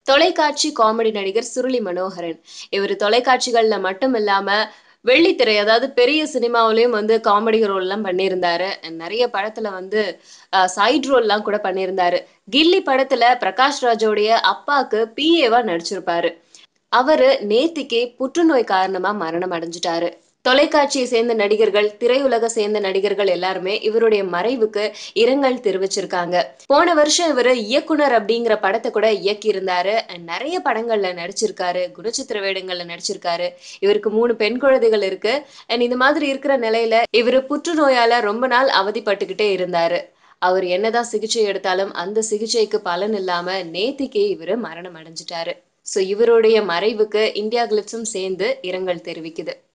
தொலைக்காட்சி காமெடி நடிகர் சுருளி மனோகரன் இவர் தொலைக்காட்சிகள்ல மட்டும் இல்லாம வெள்ளித்திரை அதாவது பெரிய சினிமாவிலயும் வந்து காமெடி ரோல்லாம் பண்ணியிருந்தாரு நிறைய படத்துல வந்து சைட் ரோல்லாம் கூட பண்ணியிருந்தாரு கில்லி படத்துல பிரகாஷ் ராஜோடைய அப்பாக்கு பிஏவா நடிச்சிருப்பாரு அவரு நேத்திக்கு புற்றுநோய் காரணமா மரணம் அடைஞ்சிட்டாரு தொலைக்காட்சியை சேர்ந்த நடிகர்கள் திரையுலக சேர்ந்த நடிகர்கள் எல்லாருமே இவருடைய மறைவுக்கு இரங்கல் தெரிவிச்சிருக்காங்க போன வருஷம் இவர் இயக்குனர் அப்படிங்கிற படத்தை கூட இயக்கி இருந்தாரு நிறைய படங்கள்ல நடிச்சிருக்காரு குணச்சித்திர வேடங்கள்ல நடிச்சிருக்காரு இவருக்கு மூணு பெண் குழந்தைகள் இருக்கு அண்ட் இந்த மாதிரி இருக்கிற நிலையில இவர் புற்றுநோயால ரொம்ப நாள் அவதிப்பட்டுக்கிட்டே இருந்தாரு அவர் என்னதான் சிகிச்சை எடுத்தாலும் அந்த சிகிச்சைக்கு பலன் இல்லாம நேத்திக்கே இவர் மரணம் அடைஞ்சிட்டாரு ஸோ இவருடைய மறைவுக்கு இந்தியா கிளிப்ஸும் சேர்ந்து இரங்கல் தெரிவிக்குது